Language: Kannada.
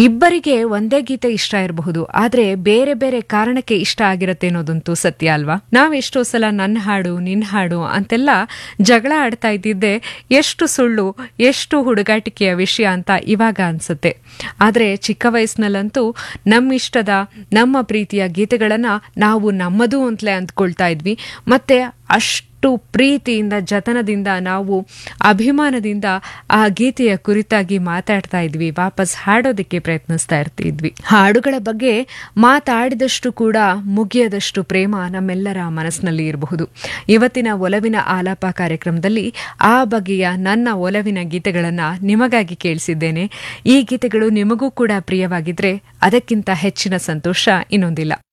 ಇಬ್ಬರಿಗೆ ಒಂದೇ ಗೀತೆ ಇಷ್ಟ ಇರಬಹುದು ಆದ್ರೆ ಬೇರೆ ಬೇರೆ ಕಾರಣಕ್ಕೆ ಇಷ್ಟ ಆಗಿರತ್ತೆ ಅನ್ನೋದಂತೂ ಸತ್ಯ ಅಲ್ವಾ ನಾವೆಷ್ಟೋ ಸಲ ನನ್ನ ಹಾಡು ನಿನ್ ಹಾಡು ಅಂತೆಲ್ಲ ಜಗಳ ಆಡ್ತಾ ಇದ್ದಿದ್ದೆ ಎಷ್ಟು ಸುಳ್ಳು ಎಷ್ಟು ಹುಡುಗಾಟಿಕೆಯ ವಿಷಯ ಅಂತ ಇವಾಗ ಅನ್ಸುತ್ತೆ ಆದ್ರೆ ಚಿಕ್ಕ ವಯಸ್ಸಿನಲ್ಲಂತೂ ನಮ್ಮ ಇಷ್ಟದ ನಮ್ಮ ಪ್ರೀತಿಯ ಗೀತೆಗಳನ್ನ ನಾವು ನಮ್ಮದು ಅಂತಲೇ ಅಂದ್ಕೊಳ್ತಾ ಇದ್ವಿ ಮತ್ತೆ ಅಷ್ಟು ಪ್ರೀತಿಯಿಂದ ಜತನದಿಂದ ನಾವು ಅಭಿಮಾನದಿಂದ ಆ ಗೀತೆಯ ಕುರಿತಾಗಿ ಮಾತಾಡ್ತಾ ಇದ್ವಿ ವಾಪಸ್ ಹಾಡೋದಕ್ಕೆ ಪ್ರಯತ್ನಿಸ್ತಾ ಇರ್ತಿದ್ವಿ ಹಾಡುಗಳ ಬಗ್ಗೆ ಮಾತಾಡಿದಷ್ಟು ಕೂಡ ಮುಗಿಯದಷ್ಟು ಪ್ರೇಮ ನಮ್ಮೆಲ್ಲರ ಮನಸ್ಸಿನಲ್ಲಿ ಇರಬಹುದು ಇವತ್ತಿನ ಒಲವಿನ ಆಲಾಪ ಕಾರ್ಯಕ್ರಮದಲ್ಲಿ ಆ ಬಗೆಯ ನನ್ನ ಒಲವಿನ ಗೀತೆಗಳನ್ನ ನಿಮಗಾಗಿ ಕೇಳಿಸಿದ್ದೇನೆ ಈ ಗೀತೆಗಳು ನಿಮಗೂ ಕೂಡ ಪ್ರಿಯವಾಗಿದ್ರೆ ಅದಕ್ಕಿಂತ ಹೆಚ್ಚಿನ ಸಂತೋಷ ಇನ್ನೊಂದಿಲ್ಲ